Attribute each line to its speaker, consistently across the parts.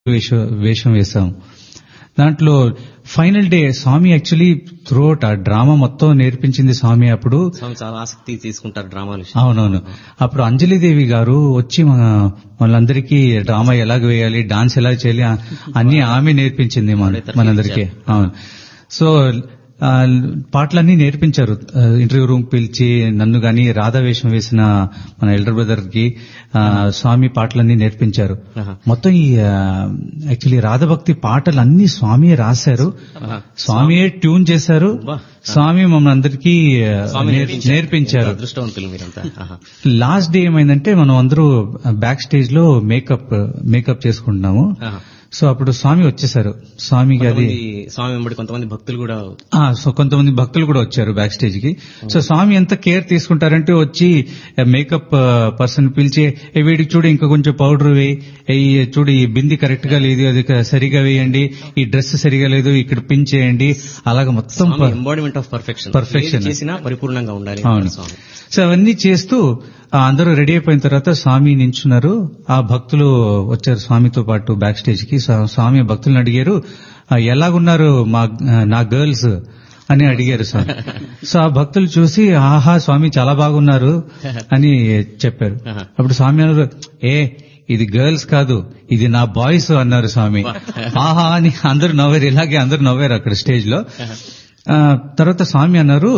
Speaker 1: వేష- వేషం వేశాం దాంట్లో final day Swami actually throughout ఆ డ్రామా మొత్తం నేర్పించింది స్వామి అప్పుడు
Speaker 2: స్వామి చాలా ఆసక్తి తీసుకుంటారు డ్రామాలు
Speaker 1: అవునవును అప్పుడు అంజలిదేవి గారు వచ్చి మన మనందరికీ డ్రామా ఎలాగ వేయాలి డాన్స్ ఎలా చేయాలి ఆ- అన్ని ఆమె నేర్పించింది మన మనందరికీ అవును సో ఆ, పాటలన్నీ నేర్పించారు ఇంటర్వ్యూ రూమ్ పిలిచి నన్ను గాని రాధా వేషం వేసిన మన ఎల్డర్ బ్రదర్ కి ఆ, స్వామి పాటలన్నీ నేర్పించారు
Speaker 2: ఆహా.
Speaker 1: మొత్తం ఈ యాక్చువల్లీ రాధభక్తి పాటలు అన్ని స్వామియే రాశారు
Speaker 2: ఆహా.
Speaker 1: స్వామియే ట్యూన్ చేశారు
Speaker 2: అబ్బా.
Speaker 1: స్వామి మమ్మల్ని అందరికీ ఆ,
Speaker 2: స్వామి
Speaker 1: నేర్- నేర్పించారు
Speaker 2: అదృష్టవంతులు మీరంతా ఆహా.
Speaker 1: లాస్ట్ డే ఏమైందంటే మనం అందరూ బ్యాక్ స్టేజ్ లో మేకప్ మేకప్ చేసుకుంటున్నాము
Speaker 2: ఆహా.
Speaker 1: సో అప్పుడు స్వామి వచ్చేసారు స్వామికి అది
Speaker 2: కొంతమంది స్వామి వెంబడి కొంతమంది భక్తులు కూడా
Speaker 1: ఆ, సో కొంతమంది భక్తులు కూడా వచ్చారు బ్యాక్ స్టేజ్ కి సో స్వామి ఎంత కేర్ తీసుకుంటారంటే వచ్చి మేకప్ పర్సన్ పిలిచి "ఏ, వీడికి చూడు ఇంకా కొంచెం పౌడర్ వేయి ఏ, ఈ చూడు ఈ బింది కరెక్ట్ గా లేదు అది క- సరిగా వేయండి ఈ డ్రెస్ సరిగా లేదు ఇక్కడ పిన్ చేయండి అలాగ మొత్తం
Speaker 2: స్వామి
Speaker 1: ప-
Speaker 2: ఎంబాడిమెంట్ ఆఫ్ పర్ఫెక్షన్
Speaker 1: Perfection.
Speaker 2: చేసినా పరిపూర్ణంగా ఉండాలి
Speaker 1: అవును
Speaker 2: అంటారు స్వామి
Speaker 1: సో అవన్నీ చేస్తూ ఆ, అందరూ రెడీ అయిపోయిన తర్వాత స్వామి నించున్నారు ఆ భక్తులు వచ్చారు స్వామితో పాటు బ్యాక్ స్టేజ్ కి స్వా- స్వామి భక్తులను అడిగారు "ఆ, ఎలాగున్నారు మా నా గర్ల్స్ అని అడిగారు స్వామి సో ఆ భక్తులు చూసి ఆహా స్వామి చాలా బాగున్నారు అని చెప్పారు
Speaker 2: ఆహా.
Speaker 1: అప్పుడు స్వామి అన్నారు ఏ ఇది గర్ల్స్ కాదు ఇది నా బాయ్స్ అన్నారు స్వామి ఆహా అని అందరు నవ్వారు ఇలాగే అందరు నవ్వారు అక్కడ స్టేజ్ లో ఆ, తర్వాత స్వామి అన్నారు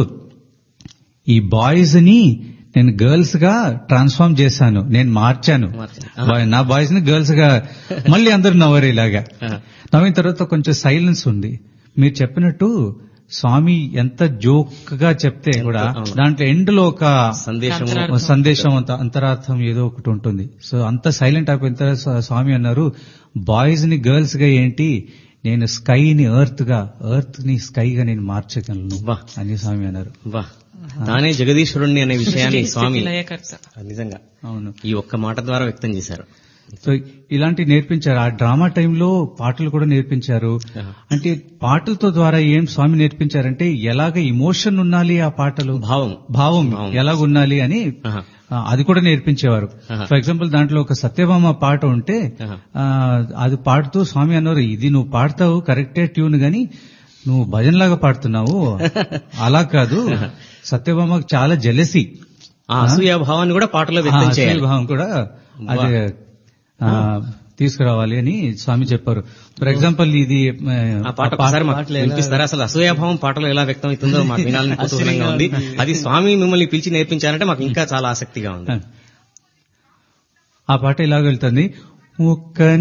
Speaker 1: ఈ బాయ్స్ ని నేను గర్ల్స్ గా ట్రాన్స్ఫార్మ్ చేశాను నేను మార్చాను
Speaker 2: మార్చాను.
Speaker 1: బాయ్- నా బాయ్స్ ని గర్ల్స్ గా మళ్ళీ అందరు నవ్వరు ఇలాగా
Speaker 2: ఆహా.
Speaker 1: నవ్విన తర్వాత కొంచెం సైలెన్స్ ఉంది మీరు చెప్పినట్టు స్వామి ఎంత జోక్ గా చెప్తే కూడా
Speaker 2: అవును.
Speaker 1: దాంట్లో ఎండ్ లో ఒక
Speaker 2: సందేశం
Speaker 1: ఒక సందేశం అంత అంతరార్థం ఏదో ఒకటి ఉంటుంది సో అంత సైలెంట్ అయిపోయిన తర్వాత స్వా- స్వామి అన్నారు బాయ్స్ ని గర్ల్స్ గా ఏంటి నేను స్కై ని ఎర్త్ గా ఎర్త్ ని స్కై గా నేను మార్చగలను
Speaker 2: బా.
Speaker 1: అని స్వామి అన్నారు
Speaker 2: బా తానే జగదీశ్వరుణ్ణి అనే విషయాన్ని స్వామి
Speaker 3: లయకర్త
Speaker 2: నిజంగా
Speaker 1: అవును
Speaker 2: ఈ ఒక్క మాట ద్వారా వ్యక్తం చేశారు
Speaker 1: సో ఇలాంటి నేర్పించారు ఆ డ్రామా టైంలో పాటలు కూడా నేర్పించారు
Speaker 2: ఆహా.
Speaker 1: అంటే పాటలతో ద్వారా ఏం స్వామి నేర్పించారంటే ఎలాగ ఇమోషన్ ఉండాలి ఆ పాటలు
Speaker 2: భావం
Speaker 1: భావం
Speaker 2: భావం.
Speaker 1: ఎలాగ ఉండాలి అని
Speaker 2: ఆహా.
Speaker 1: ఆ, అది కూడా నేర్పించేవారు
Speaker 2: ఆహా.
Speaker 1: ఫర్ ఎగ్జాంపుల్ దాంట్లో ఒక సత్యభామ పాట ఉంటే
Speaker 2: ఆహా.
Speaker 1: ఆ, అది పాడుతూ స్వామి అన్నారు ఇది నువ్వు పాడతావు కరెక్టే ట్యూన్ గాని నువ్వు భజనలాగా పాడుతున్నావు అలా కాదు సత్యభామకు చాలా జెలసి
Speaker 2: ఆ అసూయ భావాన్ని కూడా పాటలో వ్యక్తం చేయాలి
Speaker 1: భావం కూడా అదే ఆ, తీసుకురావాలి అని స్వామి చెప్పారు ఫర్ ఎగ్జాంపుల్ ఇది ఆ,
Speaker 2: ఆ పాట ఒకసారి మాకు వినిపిస్తారా అసలు అసూయాభావం పాటలో ఎలా వ్యక్తం అవుతుందో మాకు వినాలని కుతూహలంగా ఉంది అది స్వామి మిమ్మల్ని పిలిచి నేర్పించారంటే మాకు ఇంకా చాలా ఆసక్తిగా ఉంది
Speaker 1: ఆ పాట ఇలాగ వెళ్తుంది ఒక్క